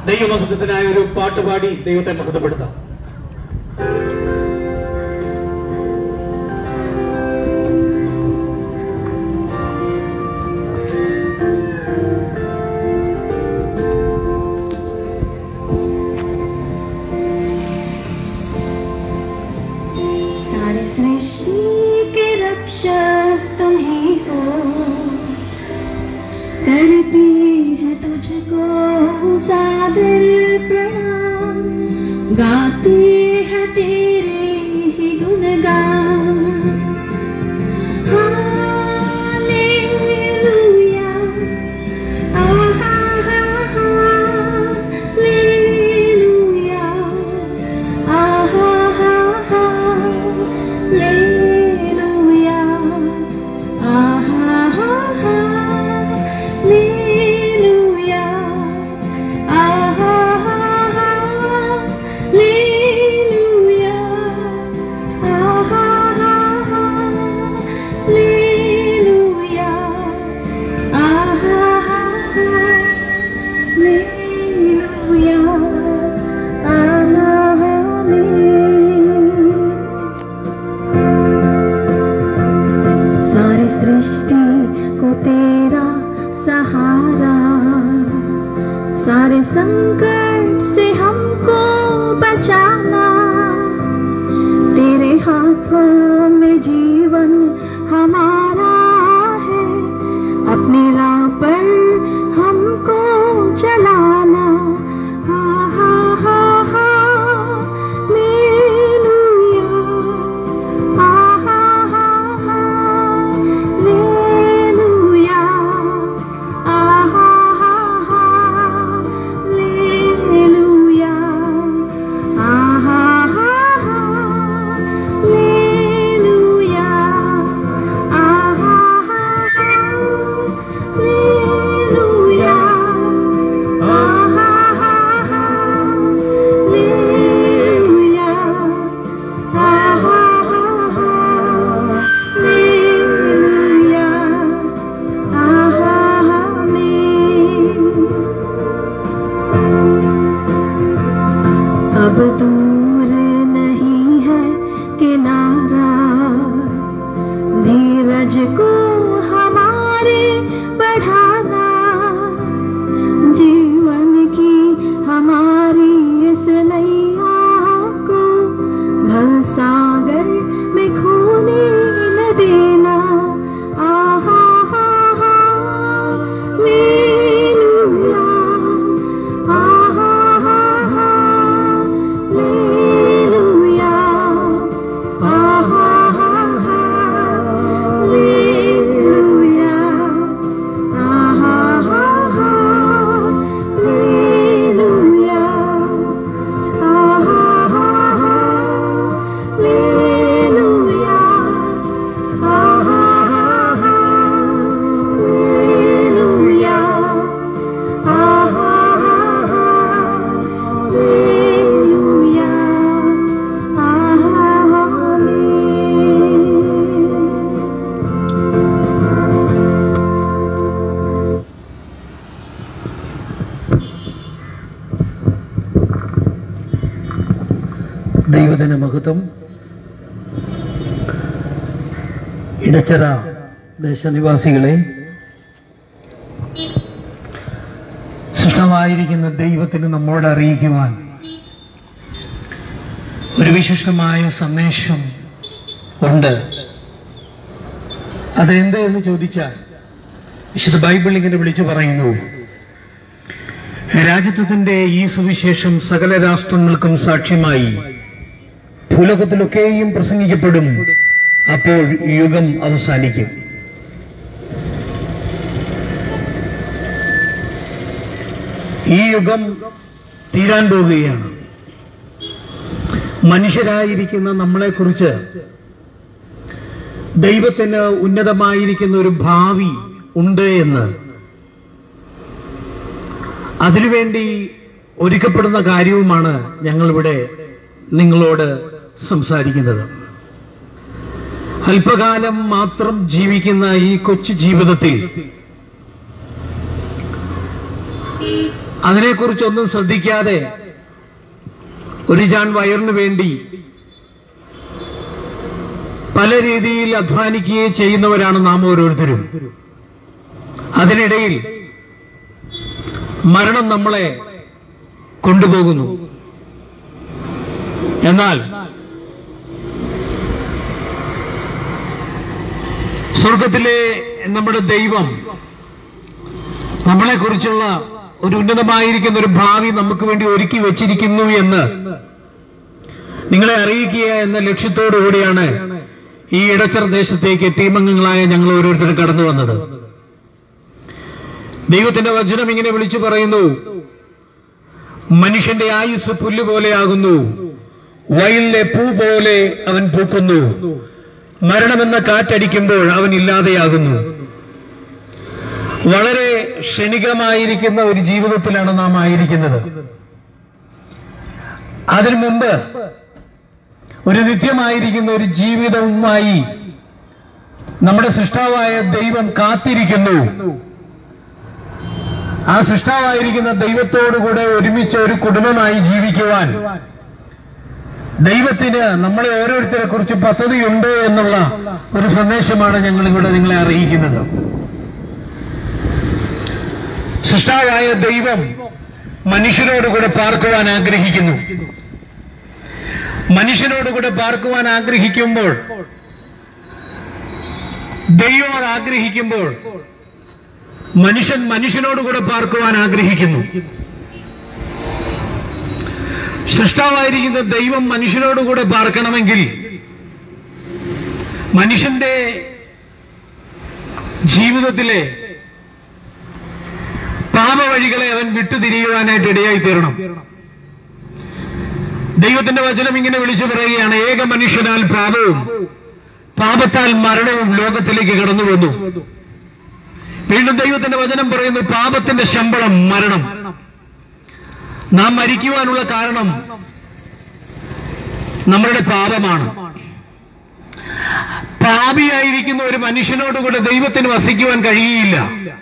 ദൈവമഹത്വത്തിനായ ഒരു പാട്ടുപാടി ദൈവത്തെ മഹത്വപ്പെടുത്താം सारे सृष्टि के रक्षक तुम ही हो करती है तुझको सादर प्रणाम गाती है तेरे ही गुणगान हालेलुया आहा हा हालेलुया आहा हा हालेलुया आहा हा हालेलुया आहा हा हालेलुया आहा हा हालेलुया आहा हा हालेलुया आहा हालेलुया सारी सृष्टि को तेरा सहारा सारे संकट से हमको बचाना तेरे हाथों में जीवन हमारा है अपनी राह पर हमको चलाना हा हा हा हा लेलुया आहा हा हा लेलुया आहा हा हा लेलुया आहा हा हा लेलुया आहा हा हा लेलुया आहा हा हा लेलुया आहा हा हा लेलुया आहा अब दूर नहीं है किनारा धीरज को हमारे बढ़ाना जीवन की हमारी इस नैया को भवसागर में खोने न देना आहा हा हा लेलुया आहा हा हा लेलुया आहा हा हा लेलुया आहा हा हा लेलुया आहा हा हा लेलुया आहा हा हा लेलुया आहा हा हा लेलुया आहा ദൈവത്തിന് മഹത്വം ഇടച്ചറ ദേശനിവാസികളെ സൃഷ്ടമായിരിക്കുന്ന ദൈവത്തിന് നമ്മോട് അറിയിക്കുവാൻ ഒരു വിശിഷ്ടമായ സന്ദേശം ഉണ്ട് അതെന്ത് എന്ന് ചോദിച്ചാൽ വിശുദ്ധ ബൈബിൾ ഇങ്ങനെ വിളിച്ചു പറയുന്നു രാജ്യത്വത്തിന്റെ ഈ സുവിശേഷം സകല രാഷ്ട്രങ്ങൾക്കും സാക്ഷ്യമായി ഭൂലോകത്തിലൊക്കെയും പ്രസംഗിക്കപ്പെടും അപ്പോൾ യുഗം അവസാനിക്കും ഈ യുഗം തീരാൻ പോവുകയാണ് മനുഷ്യരായിരിക്കുന്ന നമ്മളെക്കുറിച്ച് ദൈവത്തിന് ഉന്നതമായിരിക്കുന്ന ഒരു ഭാവി ഉണ്ട് എന്ന് അതിനുവേണ്ടി ഒരുക്കപ്പെടുന്ന കാര്യവുമാണ് ഞങ്ങളിവിടെ നിങ്ങളോട് സംസാരിക്കുന്നത് അല്പകാലം മാത്രം ജീവിക്കുന്ന ഈ കൊച്ചു ജീവിതത്തിൽ അതിനെക്കുറിച്ചൊന്നും ശ്രദ്ധിക്കാതെ ഒരു ജാൻ വയറിന് വേണ്ടി പല രീതിയിൽ അധ്വാനിക്കുകയും ചെയ്യുന്നവരാണ് നാം ഓരോരുത്തരും അതിനിടയിൽ മരണം നമ്മളെ കൊണ്ടുപോകുന്നു എന്നാൽ സ്വർഗത്തിലെ നമ്മുടെ ദൈവം നമ്മളെക്കുറിച്ചുള്ള ഒരു ഉന്നതമായിരിക്കുന്ന ഒരു ഭാവി നമുക്ക് വേണ്ടി ഒരുക്കി വച്ചിരിക്കുന്നു എന്ന് നിങ്ങളെ അറിയിക്കുക എന്ന ലക്ഷ്യത്തോടുകൂടിയാണ് ഈ ഇടച്ചർ ദേശത്തേക്ക് ടീമംഗങ്ങളായ ഞങ്ങൾ ഓരോരുത്തരും കടന്നു വന്നത് ദൈവത്തിന്റെ വചനം ഇങ്ങനെ വിളിച്ചു പറയുന്നു മനുഷ്യന്റെ ആയുസ് പുല്ല് പോലെയാകുന്നു വയലിലെ പൂ പോലെ അവൻ പൂക്കുന്നു മരണമെന്ന കാറ്റടിക്കുമ്പോൾ അവൻ ഇല്ലാതെയാകുന്നു വളരെ ക്ഷണികമായിരിക്കുന്ന ഒരു ജീവിതത്തിലാണ് നാം ആയിരിക്കുന്നത് അതിനു മുമ്പ് ഒരു നിത്യമായിരിക്കുന്ന ഒരു ജീവിതവുമായി നമ്മുടെ സൃഷ്ടാവായ ദൈവം കാത്തിരിക്കുന്നു ആ സൃഷ്ടാവായിരിക്കുന്ന ദൈവത്തോടുകൂടെ ഒരുമിച്ച് ഒരു കുടുംബമായി ജീവിക്കുവാൻ ദൈവത്തിന് നമ്മളെ ഓരോരുത്തരെ കുറിച്ച് പദ്ധതിയുണ്ട് എന്നുള്ള ഒരു സന്ദേശമാണ് ഞങ്ങൾ ഇവിടെ നിങ്ങളെ അറിയിക്കുന്നത് സൃഷ്ടാവായ ദൈവം മനുഷ്യരോടുകൂടെ പാർക്കുവാൻ ആഗ്രഹിക്കുന്നു മനുഷ്യനോടുകൂടെ പാർക്കുവാൻ ആഗ്രഹിക്കുമ്പോൾ ദൈവം അത് ആഗ്രഹിക്കുമ്പോൾ മനുഷ്യൻ മനുഷ്യനോടുകൂടെ പാർക്കുവാൻ ആഗ്രഹിക്കുന്നു സൃഷ്ടാവായിരിക്കുന്ന ദൈവം മനുഷ്യനോടുകൂടെ പാർക്കണമെങ്കിൽ മനുഷ്യന്റെ ജീവിതത്തിലെ പാപവഴികളെ അവൻ വിട്ടുതിരിയുവാനായിട്ട് ഇടയായി തീരണം ദൈവത്തിന്റെ വചനം ഇങ്ങനെ വിളിച്ചു പറയുകയാണ് ഏക മനുഷ്യനാൽ പാപവും പാപത്താൽ മരണവും ലോകത്തിലേക്ക് കടന്നു വന്നു വീണ്ടും ദൈവത്തിന്റെ വചനം പറയുന്നു പാപത്തിന്റെ ശമ്പളം മരണം നാം മരിക്കുവാനുള്ള കാരണം നമ്മളുടെ പാപമാണ് പാപിയായിരിക്കുന്ന ഒരു മനുഷ്യനോടുകൂടെ ദൈവത്തിന് വസിക്കുവാൻ കഴിയുകയില്ല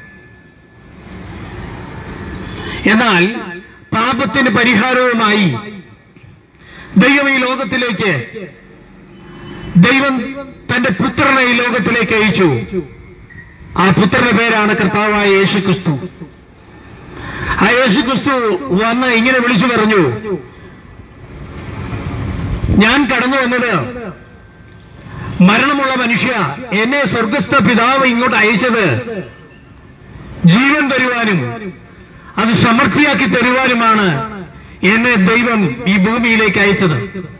എന്നാൽ പാപത്തിന് പരിഹാരവുമായി ദൈവം ഈ ലോകത്തിലേക്ക് ദൈവം തന്റെ പുത്രനെ ഈ ലോകത്തിലേക്ക് അയച്ചു ആ പുത്രന്റെ പേരാണ് കർത്താവായ യേശു ക്രിസ്തു ആ യേശു ക്രിസ്തു വന്ന് ഇങ്ങനെ വിളിച്ചു പറഞ്ഞു ഞാൻ കടന്നു വന്നത് മരണമുള്ള മനുഷ്യ എന്നെ സ്വർഗസ്ഥ പിതാവ് ഇങ്ങോട്ട് അയച്ചത് ജീവൻ തരുവാനും അത് സമൃദ്ധിയാക്കി തരുവാനുമാണ് എന്നെ ദൈവം ഈ ഭൂമിയിലേക്ക് അയച്ചത്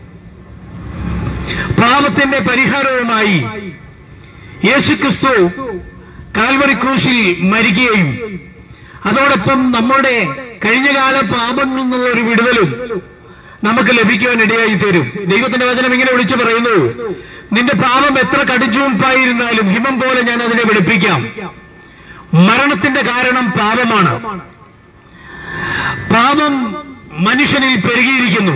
പാപത്തിന്റെ പരിഹാരവുമായി യേശുക്രിസ്തു കാൽവറി ക്രൂശിൽ മരിക്കുകയും അതോടൊപ്പം നമ്മുടെ കഴിഞ്ഞകാല പാപങ്ങളിൽ നിന്നുള്ള ഒരു വിടുതലും നമുക്ക് ലഭിക്കുവാൻ ഇടയായി തീരും ദൈവത്തിന്റെ വചനം ഇങ്ങനെ വിളിച്ചു പറയുന്നു നിന്റെ പാപം എത്ര കടിച്ചുവപ്പായിരുന്നാലും ഹിമം പോലെ ഞാൻ അതിനെ വെളുപ്പിക്കാം മരണത്തിന്റെ കാരണം പാപമാണ് പാപം മനുഷ്യനിൽ പെരുകിയിരിക്കുന്നു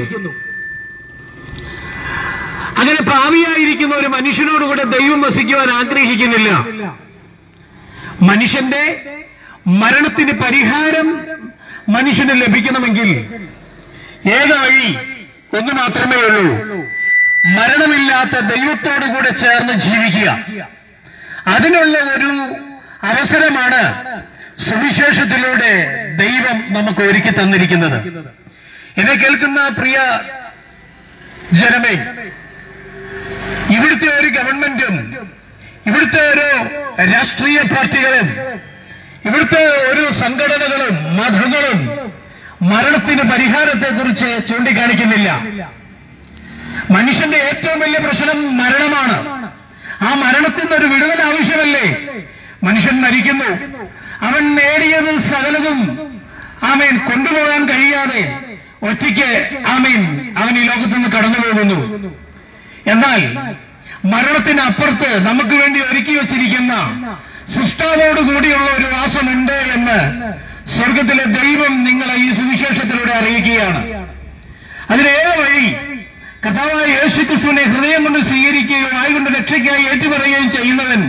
അങ്ങനെ പാവിയായിരിക്കുന്ന ഒരു മനുഷ്യനോടുകൂടെ ദൈവം വസിക്കുവാൻ ആഗ്രഹിക്കുന്നില്ല മനുഷ്യന്റെ മരണത്തിന് പരിഹാരം മനുഷ്യന് ലഭിക്കണമെങ്കിൽ ഏക വഴി ഒന്ന് മാത്രമേ ഉള്ളൂ മരണമില്ലാത്ത ദൈവത്തോടുകൂടെ ചേർന്ന് ജീവിക്കുക അതിനുള്ള ഒരു അവസരമാണ് സുവിശേഷത്തിലൂടെ ദൈവം നമുക്ക് ഒരുക്കി തന്നിരിക്കുന്നത് എന്നെ കേൾക്കുന്ന പ്രിയ ജനമേ ഇവിടുത്തെ ഒരു ഗവൺമെന്റും ഇവിടുത്തെ ഒരു രാഷ്ട്രീയ പാർട്ടികളും ഇവിടുത്തെ ഒരു സംഘടനകളും മതങ്ങളും മരണത്തിന് പരിഹാരത്തെക്കുറിച്ച് ചൂണ്ടിക്കാണിക്കുന്നില്ല മനുഷ്യന്റെ ഏറ്റവും വലിയ പ്രശ്നം മരണമാണ് ആ മരണത്തിന് ഒരു വിടുതൽ ആവശ്യമല്ലേ മനുഷ്യൻ മരിക്കുന്നു അവൻ നേടിയതും സകലതും ആമേൻ കൊണ്ടുപോകാൻ കഴിയാതെ ഒറ്റയ്ക്ക് ആമേൻ അവൻ ഈ ലോകത്ത് നിന്ന് കടന്നു പോകുന്നു എന്നാൽ മരണത്തിന് അപ്പുറത്ത് നമുക്ക് വേണ്ടി ഒരുക്കി വച്ചിരിക്കുന്ന സൃഷ്ടാവോട് കൂടിയുള്ള ഒരു വാസമുണ്ട് എന്ന് സ്വർഗത്തിലെ ദൈവം നിങ്ങളെ ഈ സുവിശേഷത്തിലൂടെ അറിയിക്കുകയാണ് അതിനേറെ വഴി കഥാവായ യേശു ക്രിസ്തുവിനെ ഹൃദയം കൊണ്ട് സ്വീകരിക്കുകയും ആയുകൊണ്ട് രക്ഷയ്ക്കായി ഏറ്റുപറയുകയും ചെയ്യുന്നവൻ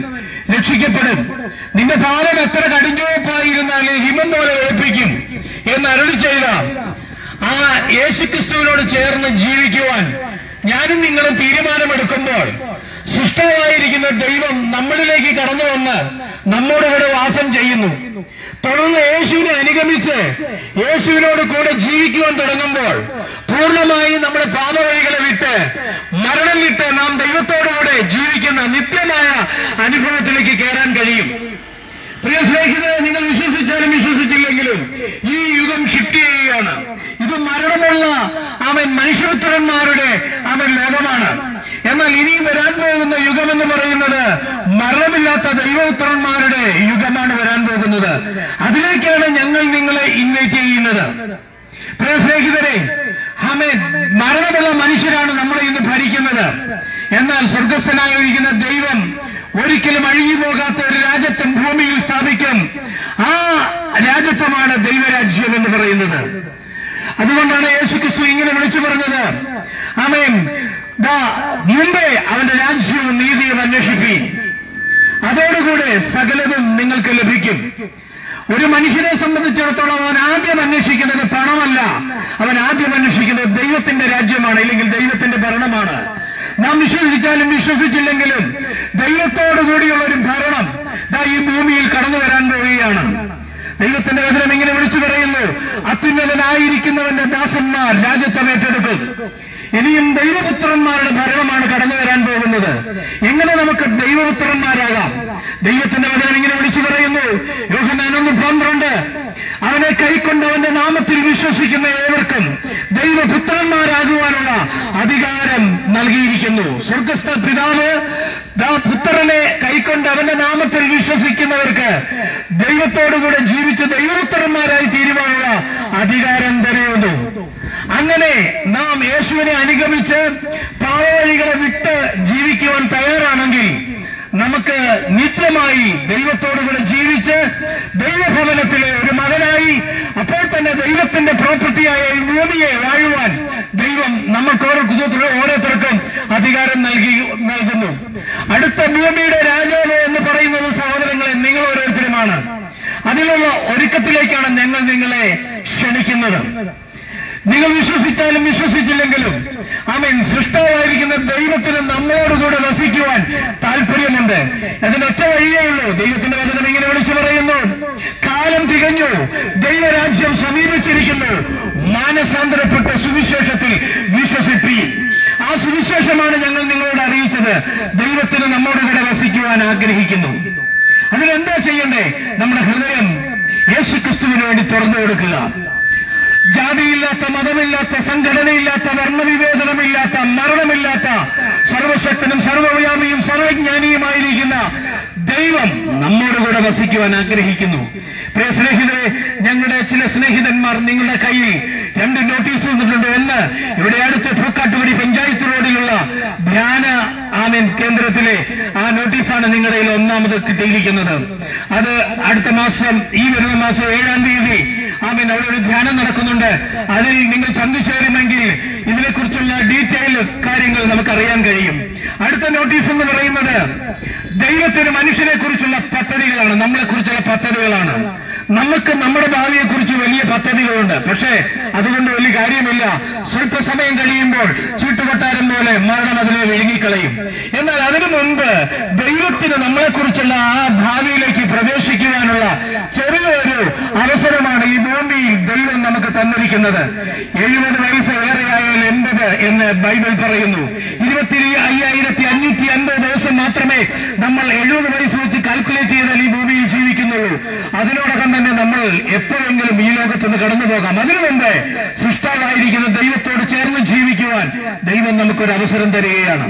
രക്ഷിക്കപ്പെടും നിന്റെ പാലം എത്ര കടിഞ്ഞുവപ്പായിരുന്നാലും ഹിമം പോലെ വേപ്പിക്കും എന്ന് അരുളി ചെയ്ത ആ യേശുക്രിസ്തുവിനോട് ചേർന്ന് ജീവിക്കുവാൻ ഞാനും നിങ്ങളും തീരുമാനമെടുക്കുമ്പോൾ സൃഷ്ടമായിരിക്കുന്ന ദൈവം നമ്മളിലേക്ക് കടന്നു വന്ന് നമ്മോട് കൂടെ വാസം ചെയ്യുന്നു തുടർന്ന് യേശുവിനെ അനുഗമിച്ച് യേശുവിനോട് കൂടെ ജീവിക്കുവാൻ തുടങ്ങുമ്പോൾ പൂർണ്ണമായി നമ്മുടെ പാപവഴികളെ വിട്ട് മരണം വിട്ട് നാം ദൈവത്തോടുകൂടെ ജീവിക്കുന്ന നിത്യമായ അനുഭവത്തിലേക്ക് കയറാൻ കഴിയും പ്രിയ സ്നേഹിതരെ നിങ്ങൾ വിശ്വസിച്ചാലും വിശ്വസിച്ചില്ലെങ്കിലും ഈ യുഗം ഷിഫ്റ്റ് ചെയ്യുകയാണ് ഇത് മരണമുള്ള അവൻ മനുഷ്യപുത്രന്മാരുടെ അവൻ ലോകമാണ് എന്നാൽ ഇനിയും വരാൻ പോകുന്ന യുഗം എന്ന് പറയുന്നത് മരണമില്ലാത്ത ദൈവപുത്രന്മാരുടെ യുഗമാണ് വരാൻ പോകുന്നത് അതിലേക്കാണ് ഞങ്ങൾ നിങ്ങളെ ഇൻവൈറ്റ് ചെയ്യുന്നത് പ്രിയ സ്നേഹിതരെ ഹമേൻ മരണമുള്ള മനുഷ്യരാണ് നമ്മളെ ഇന്ന് ഭരിക്കുന്നത് എന്നാൽ സ്വർഗസ്ഥനായിരിക്കുന്ന ദൈവം ഒരിക്കലും അഴിഞ്ഞു പോകാത്ത ഒരു രാജ്യത്വം ഭൂമിയിൽ സ്ഥാപിക്കും ആ രാജ്യത്വമാണ് ദൈവരാജ്യം എന്ന് പറയുന്നത് അതുകൊണ്ടാണ് യേശുക്രിസ്തു ഇങ്ങനെ വിളിച്ചു പറഞ്ഞത് ആമേൻ ദാ മുമ്പേ അവന്റെ രാജ്യവും നീതിയും അന്വേഷിപ്പീൻ അതോടുകൂടെ സകലതും നിങ്ങൾക്ക് ലഭിക്കും ഒരു മനുഷ്യനെ സംബന്ധിച്ചിടത്തോളം അവൻ ആദ്യം അന്വേഷിക്കുന്നത് പണമല്ല അവൻ ആദ്യം അന്വേഷിക്കുന്നത് ദൈവത്തിന്റെ രാജ്യമാണ് അല്ലെങ്കിൽ ദൈവത്തിന്റെ ഭരണമാണ് നാം വിശ്വസിച്ചാലും വിശ്വസിച്ചില്ലെങ്കിലും ദൈവത്തോടു കൂടിയുള്ള ഒരു ഭരണം ദാ ഈ ഭൂമിയിൽ കടന്നു വരാൻ പോവുകയാണ് ദൈവത്തിന്റെ വചനം ഇങ്ങനെ വിളിച്ചു പറയുന്നു അത്യുന്നതനായിരിക്കുന്നവന്റെ ദാസന്മാർ രാജ്യത്വം ഏറ്റെടുക്കും ഇനിയും ദൈവപുത്രന്മാരുടെ ഭരണമാണ് കടന്നു വരാൻ പോകുന്നത് എങ്ങനെ നമുക്ക് ദൈവപുത്രന്മാരാകാം ദൈവത്തിന്റെ വചനം ഇങ്ങനെ വിളിച്ചു പറയുന്നു യോഹനാനൊന്ന് പന്ത്രണ്ട് അവനെ കൈക്കൊണ്ടവന്റെ നാമത്തിൽ വിശ്വസിക്കുന്ന ഏവർക്കും ദൈവപുത്രന്മാരാകുവാനുള്ള അധികാരം നൽകിയിരിക്കുന്നു സ്വർഗസ്ഥ പിതാവ് ദാ പുത്രനെ കൈക്കൊണ്ട് അവന്റെ നാമത്തിൽ വിശ്വസിക്കുന്നവർക്ക് ദൈവത്തോടുകൂടെ ജീവിച്ച് ദൈവപുത്രന്മാരായി തീരുവാനുള്ള അധികാരം തരുന്നു അങ്ങനെ നാം യേശുവിനെ അനുഗമിച്ച് പാവവഴികളെ വിട്ട് ജീവിക്കുവാൻ തയ്യാറാണെങ്കിൽ നമുക്ക് നിത്യമായി ദൈവത്തോടുകൂടെ ജീവിച്ച് ദൈവഭവനത്തിലെ ഒരു മകനായി അപ്പോൾ തന്നെ ദൈവത്തിന്റെ പ്രോപ്പർട്ടിയായ ഈ ഭൂമിയെ വാഴുവാൻ ദൈവം നമുക്ക് ഓരോ ഓരോരുത്തർക്കും അധികാരം നൽകി നൽകുന്നു അടുത്ത ഭൂമിയുടെ രാജാവ് എന്ന് പറയുന്നത് സഹോദരങ്ങളെ നിങ്ങൾ ഓരോരുത്തരുമാണ് അതിനുള്ള ഒരുക്കത്തിലേക്കാണ് ഞങ്ങൾ നിങ്ങളെ ക്ഷണിക്കുന്നത് നിങ്ങൾ വിശ്വസിച്ചാലും വിശ്വസിച്ചില്ലെങ്കിലും അവൻ സൃഷ്ടാവായിരിക്കുന്ന ദൈവത്തിന് നമ്മളോടുകൂടെ വസിക്കുവാൻ താല്പര്യമുണ്ട് അതിനൊറ്റ വഴിയേ ഉള്ളൂ ദൈവത്തിന്റെ വചനം ഇങ്ങനെ വിളിച്ചു പറയുന്നു കാലം തികഞ്ഞു ദൈവരാജ്യം സമീപിച്ചിരിക്കുന്നു മാനസാന്തരപ്പെട്ട സുവിശേഷത്തിൽ വിശ്വസിപ്പി ആ സുവിശേഷമാണ് ഞങ്ങൾ നിങ്ങളോട് അറിയിച്ചത് ദൈവത്തിന് നമ്മോടുകൂടെ വസിക്കുവാൻ ആഗ്രഹിക്കുന്നു അതിനെന്താ ചെയ്യണ്ടേ നമ്മുടെ ഹൃദയം യേശു ക്രിസ്തുവിന് വേണ്ടി തുറന്നു കൊടുക്കുക ജാതിയില്ലാത്ത മതമില്ലാത്ത സംഘടനയില്ലാത്ത വർണ്ണവിവേചനമില്ലാത്ത മരണമില്ലാത്ത സർവശക്തനും സർവവ്യാമിയും സർവജ്ഞാനിയുമായിരിക്കുന്ന ദൈവം നമ്മോട് കൂടെ വസിക്കുവാൻ ആഗ്രഹിക്കുന്നു പ്രിയ സ്നേഹിതരെ ഞങ്ങളുടെ ചില സ്നേഹിതന്മാർ നിങ്ങളുടെ കയ്യിൽ രണ്ട് നോട്ടീസ് തന്നിട്ടുണ്ട് ഒന്ന് ഇവിടെ അടുത്ത് പൂക്കാട്ടുപടി പഞ്ചായത്ത് റോഡിലുള്ള ധ്യാന ആമീൻ കേന്ദ്രത്തിലെ ആ നോട്ടീസാണ് നിങ്ങളുടെ കയ്യിൽ ഒന്നാമത് കിട്ടിയിരിക്കുന്നത് അത് അടുത്ത മാസം ഈ വരുന്ന മാസം ഏഴാം തീയതി ആമീൻ അവിടെ ഒരു ധ്യാനം നടക്കുന്നുണ്ട് അതിൽ നിങ്ങൾ പങ്കുചേരുമെങ്കിൽ ഇതിനെക്കുറിച്ചുള്ള ഡീറ്റെയിൽ കാര്യങ്ങൾ നമുക്കറിയാൻ കഴിയും അടുത്ത നോട്ടീസ് എന്ന് പറയുന്നത് ദൈവത്തിന് മനുഷ്യനെ കുറിച്ചുള്ള പദ്ധതികളാണ് നമ്മളെ കുറിച്ചുള്ള പദ്ധതികളാണ് നമുക്ക് നമ്മുടെ ഭാവിയെ കുറിച്ച് വലിയ പദ്ധതികളുണ്ട് പക്ഷേ അതുകൊണ്ട് വലിയ കാര്യമില്ല സ്വല്പസമയം കഴിയുമ്പോൾ ചീട്ടുകൊട്ടാരം പോലെ മരണം അതിനെ വിഴുങ്ങിക്കളയും എന്നാൽ അതിനു മുൻപ് ദൈവത്തിന് നമ്മളെക്കുറിച്ചുള്ള ആ ഭാവിയിലേക്ക് പ്രവേശിക്കുവാനുള്ള ചെറിയൊരു അവസരമാണ് ഈ ഭൂമിയിൽ ദൈവം നമുക്ക് തന്നിരിക്കുന്നത് എഴുപത് വയസ്സ് ഏറെയായാൽ എൺപത് എന്ന് ബൈബിൾ പറയുന്നു ഇരുപത്തി അയ്യായിരത്തി അഞ്ഞൂറ്റി അൻപത് ദിവസം മാത്രമേ നമ്മൾ എഴുപത് വയസ്സ് വെച്ച് കാൽക്കുലേറ്റ് ചെയ്താൽ ഈ ഭൂമിയിൽ ജീവിക്കുന്നുള്ളൂ അതിനോടകം തന്നെ നമ്മൾ എപ്പോഴെങ്കിലും ഈ ലോകത്തുനിന്ന് കടന്നു പോകാം അതിനു മുമ്പ് സൃഷ്ടാവായിരിക്കുന്ന ദൈവത്തോട് ചേർന്ന് ജീവിക്കുവാൻ ദൈവം നമുക്കൊരു അവസരം തരികയാണ്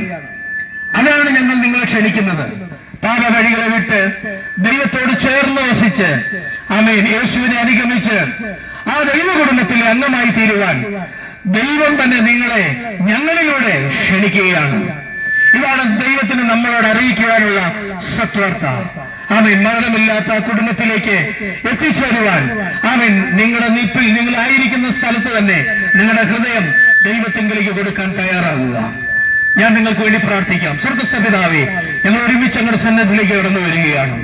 അതാണ് ഞങ്ങൾ നിങ്ങളെ ക്ഷണിക്കുന്നത് പാപവഴികളെ വിട്ട് ദൈവത്തോട് ചേർന്ന് വസിച്ച് ആമേൻ യേശുവിനെ അനുഗമിച്ച് ആ ദൈവ കുടുംബത്തിലെ അംഗമായി തീരുവാൻ ദൈവം തന്നെ നിങ്ങളെ ഞങ്ങളിലൂടെ ക്ഷണിക്കുകയാണ് ഇതാണ് ദൈവത്തിന് നമ്മളോട് അറിയിക്കുവാനുള്ള സത്വാർത്ഥ ആമീൻ മരണമില്ലാത്ത ആ കുടുംബത്തിലേക്ക് എത്തിച്ചേരുവാൻ ആമീൻ നിങ്ങളുടെ നിപ്പിൽ നിങ്ങളായിരിക്കുന്ന സ്ഥലത്ത് തന്നെ നിങ്ങളുടെ ഹൃദയം ദൈവത്തിങ്കിലേക്ക് കൊടുക്കാൻ തയ്യാറാകുക ഞാൻ നിങ്ങൾക്ക് വേണ്ടി പ്രാർത്ഥിക്കാം സ്വർഗസ്ഥപിതാവേ ഞങ്ങൾ ഒരുമിച്ച് അങ്ങയുടെ സന്നദ്ധിലേക്ക് കടന്നു വരികയാണ്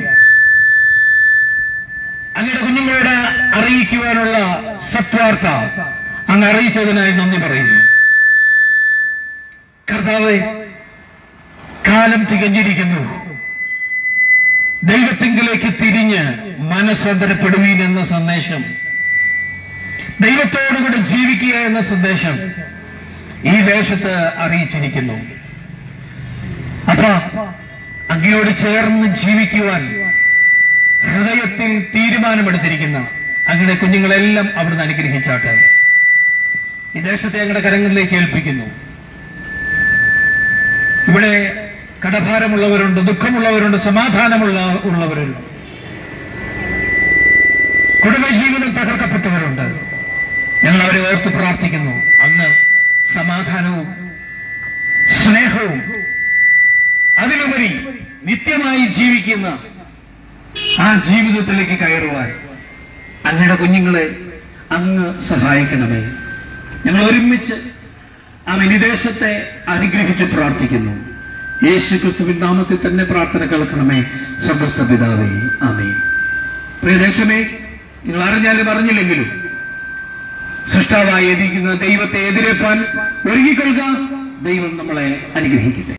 അങ്ങയുടെ കുഞ്ഞുങ്ങളോട് അറിയിക്കുവാനുള്ള സത്വാർത്ത അങ്ങ് അറിയിച്ചതിനായി നന്ദി പറയുന്നു കർത്താവ് കാലം തികഞ്ഞിരിക്കുന്നു ദൈവത്തിങ്കിലേക്ക് തിരിഞ്ഞ് മനസ്സന്തരപ്പെടുവീൻ എന്ന സന്ദേശം ദൈവത്തോടുകൂടെ ജീവിക്കുക എന്ന സന്ദേശം ഈ ദേശത്ത് അറിയിച്ചിരിക്കുന്നു അപ്പൊ അങ്ങയോട് ചേർന്ന് ജീവിക്കുവാൻ ഹൃദയത്തിൽ തീരുമാനമെടുത്തിരിക്കുന്ന അങ്ങയുടെ കുഞ്ഞുങ്ങളെല്ലാം അവിടുന്ന് അനുഗ്രഹിച്ചാട്ടെ ഈ ദേശത്തെ അങ്ങയുടെ കരങ്ങളിലേക്ക് ഏൽപ്പിക്കുന്നു ഇവിടെ കടഭാരമുള്ളവരുണ്ട് ദുഃഖമുള്ളവരുണ്ട് സമാധാനമുള്ള ഉള്ളവരുണ്ട് കുടുംബജീവിതം തകർക്കപ്പെട്ടവരുണ്ട് ഞങ്ങൾ അവരെ ഓർത്ത് പ്രാർത്ഥിക്കുന്നു അന്ന് സമാധാനവും സ്നേഹവും അതിലുപരി നിത്യമായി ജീവിക്കുന്ന ആ ജീവിതത്തിലേക്ക് കയറുവാൻ അങ്ങയുടെ കുഞ്ഞുങ്ങളെ അങ്ങ് സഹായിക്കണമേ ഞങ്ങൾ ഒരുമിച്ച് ആ വിദേശത്തെ അനുഗ്രഹിച്ച് പ്രാർത്ഥിക്കുന്നു യേശു ക്രിസ്തുവിൻ നാമത്തിൽ തന്നെ പ്രാർത്ഥന കേൾക്കണമേ സമസ്ത പിതാവേ ആമേ പ്രിയദേശമേ നിങ്ങൾ അറിഞ്ഞാലും അറിഞ്ഞില്ലെങ്കിലും സൃഷ്ടാവായി എതിരിക്കുന്ന ദൈവത്തെ എതിരേപ്പാൻ ഒരുങ്ങിക്കൊള്ളുക ദൈവം നമ്മളെ അനുഗ്രഹിക്കട്ടെ